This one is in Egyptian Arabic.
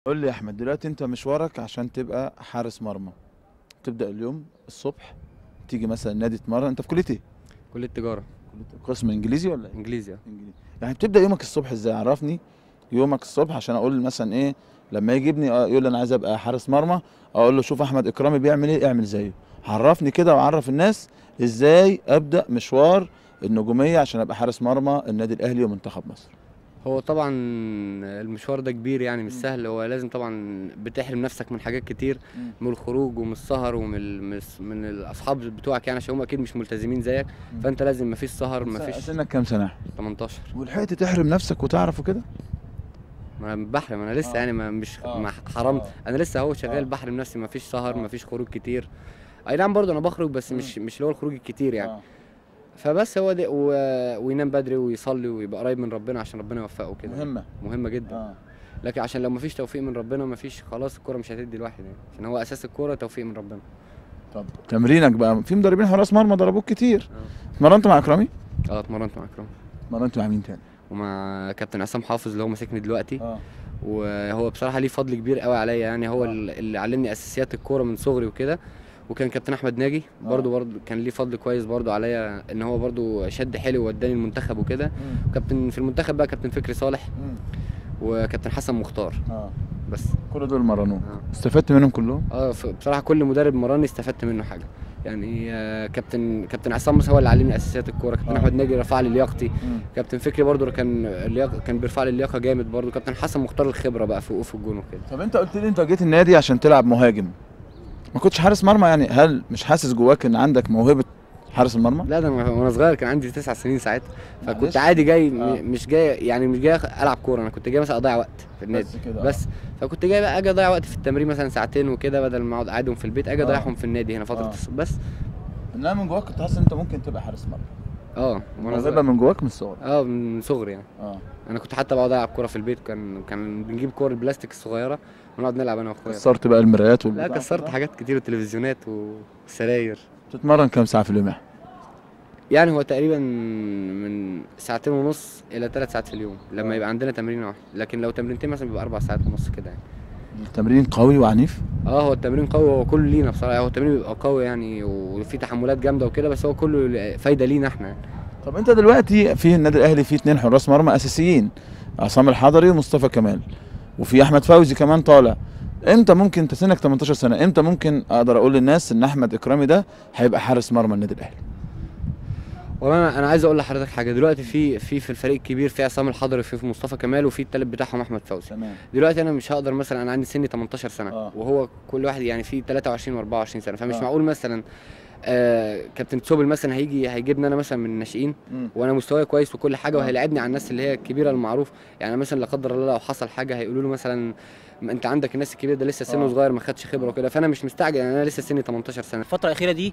قول لي يا احمد دلوقتي انت مشوارك عشان تبقى حارس مرمى تبدا اليوم الصبح تيجي مثلا نادي تمرن انت في كليه ايه كلية تجارة كلية قسم انجليزي ولا ايه انجليزي انجليزي يعني بتبدا يومك الصبح ازاي عرفني يومك الصبح عشان اقول مثلا ايه لما يجي ابني آه، يقول لي انا عايز ابقى حارس مرمى اقول له شوف احمد اكرامي بيعمل ايه اعمل زيه عرفني كده وعرف الناس ازاي ابدا مشوار النجوميه عشان ابقى حارس مرمى النادي الاهلي ومنتخب مصر هو طبعا المشوار ده كبير يعني مش سهل هو لازم طبعا بتحرم نفسك من حاجات كتير مم. من الخروج ومن السهر ومن ال- من الس- من الاصحاب بتوعك يعني عشان هم اكيد مش ملتزمين زيك مم. فانت لازم مفيش سهر مفيش سنك كام سنه يا أحمد؟ 18 ولحقت تحرم نفسك وتعرف وكده ما انا بحرم انا لسه آه. يعني ما مش آه. ما حرمت آه. انا لسه اهو آه. شغال بحرم نفسي مفيش سهر آه. مفيش خروج كتير اي نعم برضه انا بخرج بس مم. مش مش اللي هو الخروج الكتير يعني آه. فبس هو ده و... وينام بدري ويصلي ويبقى قريب من ربنا عشان ربنا يوفقه كده مهمه مهمه جدا اه لكن عشان لو مفيش توفيق من ربنا مفيش خلاص الكوره مش هتدي الواحد يعني عشان هو اساس الكوره توفيق من ربنا طب تمرينك بقى في مدربين حراس مرمى ضربوك كتير اه اتمرنت مع اكرامي اه اتمرنت مع اكرم اتمرنت مع مين تاني ومع كابتن عصام حافظ اللي هو ماسكني دلوقتي اه وهو بصراحه ليه فضل كبير قوي عليا يعني هو آه. اللي علمني اساسيات الكوره من صغري وكده وكان كابتن احمد ناجي آه. برضو برضو كان ليه فضل كويس برضو عليا ان هو برضو شد حيلي ووداني المنتخب وكده كابتن في المنتخب بقى كابتن فكري صالح وكابتن حسن مختار اه بس كل دول مرنوك اه استفدت منهم كلهم اه ف- بصراحه كل مدرب مراني استفدت منه حاجه يعني آه، كابتن كابتن عصام موسى هو اللي علمني اساسيات الكوره كابتن آه. احمد ناجي رفع لي لياقتي كابتن فكري برضو كان اللياقه كان بيرفع لي اللياقه جامد برضو كابتن حسن مختار الخبره بقى في وقوف الجون وكده طب انت قلت لي انت جيت النادي عشان تلعب مهاجم ما كنتش حارس مرمى يعني هل مش حاسس جواك ان عندك موهبه حارس المرمى لا ده أنا وانا صغير كان عندي تسع سنين ساعتها فكنت معلش. عادي جاي م- آه. مش جاي يعني مش جاي العب كوره انا كنت جاي مثلا اضيع وقت في النادي بس كده، آه. بس فكنت جاي بقى اجي اضيع وقت في التمرين مثلا ساعتين وكده بدل ما اقعد قاعدهم في البيت اجي آه. اضيعهم في النادي هنا فتره آه. الص- بس انما من جواك كنت حاسس ان انت ممكن تبقى حارس مرمى اه وانا موهبه صغير من جواك من الصغر اه من صغري يعني اه انا كنت حتى بقعد العب كوره في البيت كان كان بنجيب كور البلاستيك الصغيره ونقعد نلعب انا واخويا كسرت بقى المرايات لا والبتاع كسرت كده؟ حاجات كتير وتلفزيونات وسراير بتتمرن كام ساعه في اليوم يا أحمد؟ يعني هو تقريبا من ساعتين ونص الى ثلاث ساعات في اليوم لما آه. يبقى عندنا تمرين واحد لكن لو تمرينتين مثلا بيبقى اربع ساعات ونص كده يعني التمرين قوي وعنيف اه هو التمرين قوي هو كله لينا بصراحه هو التمرين بيبقى قوي يعني وفي تحملات جامده وكده بس هو كله فايده لينا احنا يعني. طب انت دلوقتي في النادي الاهلي في اتنين حراس مرمى اساسيين عصام الحضري ومصطفى كمال وفي احمد فوزي كمان طالع امتى ممكن انت سنك 18 سنه امتى ممكن اقدر اقول للناس ان احمد اكرامي ده هيبقى حارس مرمى النادي الاهلي والله انا انا عايز اقول لحضرتك حاجه دلوقتي في في في الفريق الكبير في عصام الحضري في في مصطفى كمال وفي التالت بتاعهم احمد فوزي تمام دلوقتي انا مش هقدر مثلا انا عندي سني 18 سنه آه. وهو كل واحد يعني في 23 و24 سنه فمش آه. معقول مثلا آه كابتن تسوبل مثلا هيجي هيجيبني انا مثلا من الناشئين مم. وانا مستواي كويس وكل حاجه آه. وهيلاعبني على الناس اللي هي الكبيره المعروف يعني مثلا لا قدر الله لو حصل حاجه هيقولوا له مثلا ما انت عندك الناس الكبيره ده لسه سنه آه. صغير ما خدش خبره وكده فانا مش مستعجل يعني انا لسه سني 18 سنه الفترة الأخيرة دي